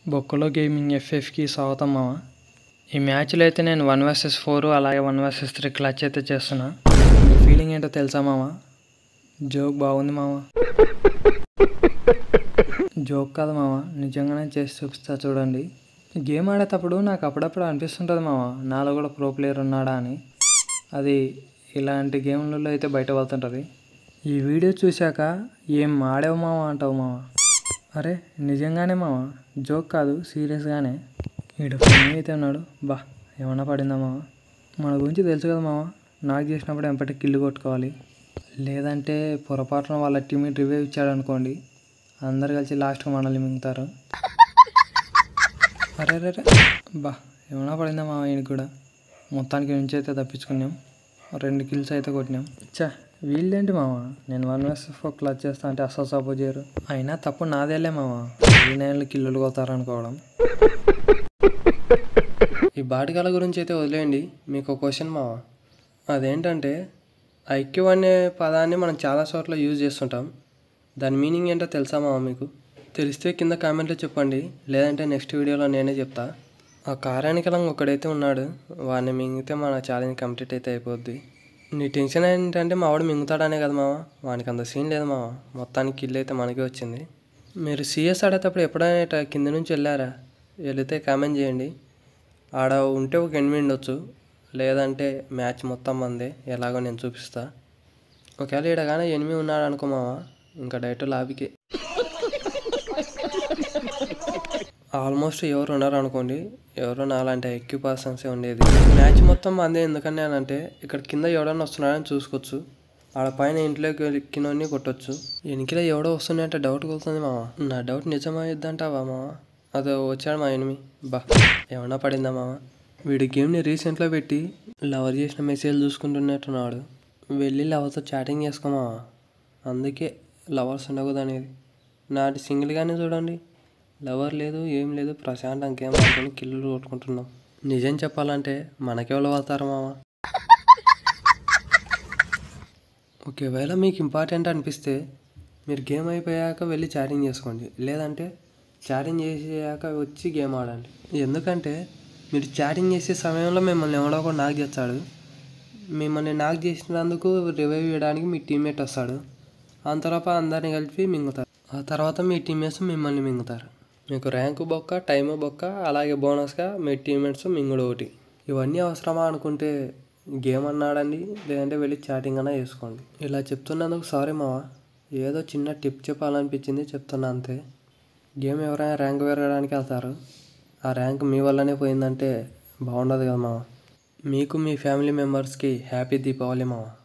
బొక్కలో గేమింగ్ ఎఫ్ఎఫ్కి స్వాగతం మామ ఈ మ్యాచ్లో అయితే నేను వన్ వర్సెస్ ఫోర్ అలాగే వన్ వర్సెస్ త్రీ క్లచ్ అయితే చేస్తున్నా మీ ఫీలింగ్ ఏంటో తెలుసా మామ జోక్ బాగుంది మామ జోక్ కాదు మామ నిజంగానే చేసి చూపిస్తా చూడండి గేమ్ ఆడేటప్పుడు నాకు అప్పుడప్పుడు అనిపిస్తుంటుంది మామ నాలో కూడా ప్రో ప్లేయర్ ఉన్నాడా అని అది ఇలాంటి గేమ్లలో అయితే బయట వెళ్తుంటుంది ఈ వీడియో చూశాక ఏం ఆడావు మామ అంటావు మామ అరే నిజంగానే మామ జోక్ కాదు సీరియస్గానే వీడు ఫన్నీ అయితే ఉన్నాడు బా ఏమన్నా పడిందా మామ మన గురించి తెలుసు కదా మామ నాకు చేసినప్పుడు ఎంపటి కిల్లు కొట్టుకోవాలి లేదంటే పొరపాటున వాళ్ళ టీమేట్ రివ్యూ ఇచ్చాడు అనుకోండి అందరు కలిసి లాస్ట్కి మనల్ని మింగుతారు అరే రే రే. బా ఏమన్నా పడిందా మామ ఈయనకి కూడా మొత్తానికి నుంచి అయితే తప్పించుకున్నాం రెండు కిల్స్ అయితే కొట్టినాం చా వీళ్ళేంటి మామ నేను వన్ వర్స్ ఫోర్ క్లచ్ చేస్తా అంటే అస్సలు సపోర్ట్ చేయరు అయినా తప్పు నాదేలే మామ ఈ నెలలు కిల్లులు కొడతారు అనుకోవడం ఈ బాటికాల గురించి అయితే వదిలేయండి మీకు ఒక క్వశ్చన్ మామ అదేంటంటే ఐక్యూ అనే పదాన్ని మనం చాలా చోట్ల యూజ్ చేస్తుంటాం దాని మీనింగ్ ఏంటో తెలుసా మామ మీకు తెలిస్తే కింద కామెంట్లో చెప్పండి లేదంటే నెక్స్ట్ వీడియోలో నేనే చెప్తా ఆ కార్యానికలంగా ఒకడైతే ఉన్నాడు వాడిని మింగితే మన ఛాలెంజ్ కంప్లీట్ అయితే అయిపోద్ది నీ టెన్షన్ ఏంటంటే మా వాడు మింగుతాడనే కదా మామ వానికి అంత సీన్ లేదు మామ మొత్తానికి కిల్ అయితే మనకే వచ్చింది మీరు సిఎస్ ఆడేటప్పుడు ఎప్పుడైనా ఇట్లా కింద నుంచి వెళ్ళారా వెళితే కామెంట్ చేయండి ఆడ ఉంటే ఒక ఎనిమిది ఉండొచ్చు లేదంటే మ్యాచ్ మొత్తం మందే ఎలాగో నేను చూపిస్తా ఒకవేళ ఈడ కానీ ఎనిమిది ఉన్నాడు అనుకో మామ ఇంకా డైరెక్ట్ లాబీకి ఆల్మోస్ట్ ఎవరు ఉన్నారు అనుకోండి ఎవరో నాలాంటి ఎక్కువ పర్సన్సే ఉండేది మ్యాచ్ మొత్తం మందే ఎందుకని అని అంటే ఇక్కడ కింద ఎవడన్నా వస్తున్నాడని చూసుకోవచ్చు ఆడ పైన ఇంట్లోకి ఎక్కినోని కొట్టొచ్చు వెనికిలో ఎవడో వస్తున్నాయంటే డౌట్ కొడుతుంది మామ నా డౌట్ నిజమైద్దంటావా మామ అదో వచ్చాడు మా ఎనిమి బా ఏమన్నా పడిందా మామ వీడి గేమ్ని రీసెంట్లో పెట్టి లవర్ చేసిన మెసేజ్ చూసుకుంటున్నట్టున్నాడు వెళ్ళి లవర్తో చాటింగ్ చేసుకోమావా అందుకే లవర్స్ ఉండకూడదు అనేది నాటి సింగిల్గానే చూడండి లవర్ లేదు ఏం లేదు ప్రశాంతం గేమ్ ఆడుకొని కిల్లులు కొట్టుకుంటున్నాం నిజం చెప్పాలంటే మనకెవరు వస్తారు మామ ఒకవేళ మీకు ఇంపార్టెంట్ అనిపిస్తే మీరు గేమ్ అయిపోయాక వెళ్ళి చాటింగ్ చేసుకోండి లేదంటే చాటింగ్ చేసాక వచ్చి గేమ్ ఆడండి ఎందుకంటే మీరు చాటింగ్ చేసే సమయంలో మిమ్మల్ని ఎవడో ఒకడు నాకు చేస్తాడు మిమ్మల్ని నాకు చేసినందుకు రివైవ్ చేయడానికి మీ టీమ్మేట్ వస్తాడు ఆ తర్వాత అందరిని కలిపి మింగుతారు ఆ తర్వాత మీ టీమ్మేట్స్ మిమ్మల్ని మింగుతారు మీకు ర్యాంకు బొక్క టైం బొక్క అలాగే బోనస్గా మీ టీమ్మేట్స్ మింగుడు ఒకటి ఇవన్నీ అవసరమా అనుకుంటే గేమ్ అన్నాడండి లేదంటే వెళ్ళి చాటింగ్ అన్నా చేసుకోండి ఇలా చెప్తున్నందుకు సారీ మావా ఏదో చిన్న టిప్ చెప్పాలనిపించింది చెప్తున్నా అంతే గేమ్ ఎవరైనా ర్యాంక్ పెరగడానికి వెళ్తారు ఆ ర్యాంక్ మీ వల్లనే పోయిందంటే బాగుండదు కదా మావా మీకు మీ ఫ్యామిలీ మెంబర్స్కి హ్యాపీ దీపావళి మావా